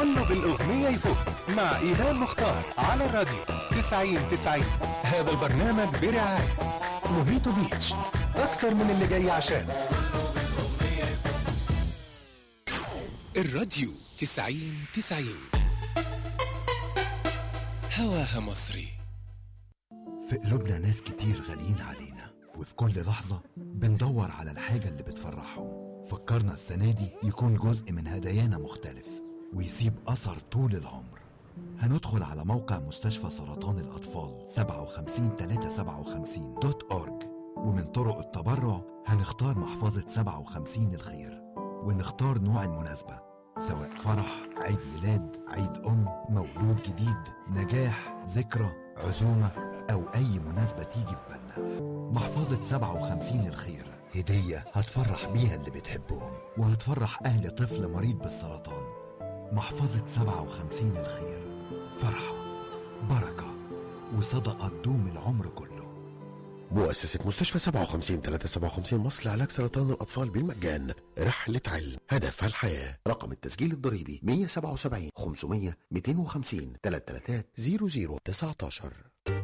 كله بالأغنية يفوق مع إيمان مختار على الراديو 90 90 هذا البرنامج برعاية موهيتو بيتش أكتر من اللي جاي عشان الراديو 90 90 هواها مصري في قلوبنا ناس كتير غاليين علينا وفي كل لحظة بندور على الحاجة اللي بتفرحهم فكرنا السنة دي يكون جزء من هدايانا مختلف ويسيب أثر طول العمر هندخل على موقع مستشفى سرطان الأطفال 57 357 دوت أورج ومن طرق التبرع هنختار محفظة 57 الخير ونختار نوع المناسبة سواء فرح عيد ميلاد عيد أم مولود جديد نجاح ذكرى عزومة أو أي مناسبة تيجي في بالنا محفظة 57 الخير هدية هتفرح بيها اللي بتحبهم وهتفرح أهل طفل مريض بالسرطان محفظة 57 الخير فرحة بركة وصدقة تدوم العمر كله مؤسسة مستشفى 57 357 مصر لعلاج سرطان الأطفال بالمجان رحلة علم هدفها الحياة رقم التسجيل الضريبي 177 500 250 333 00 19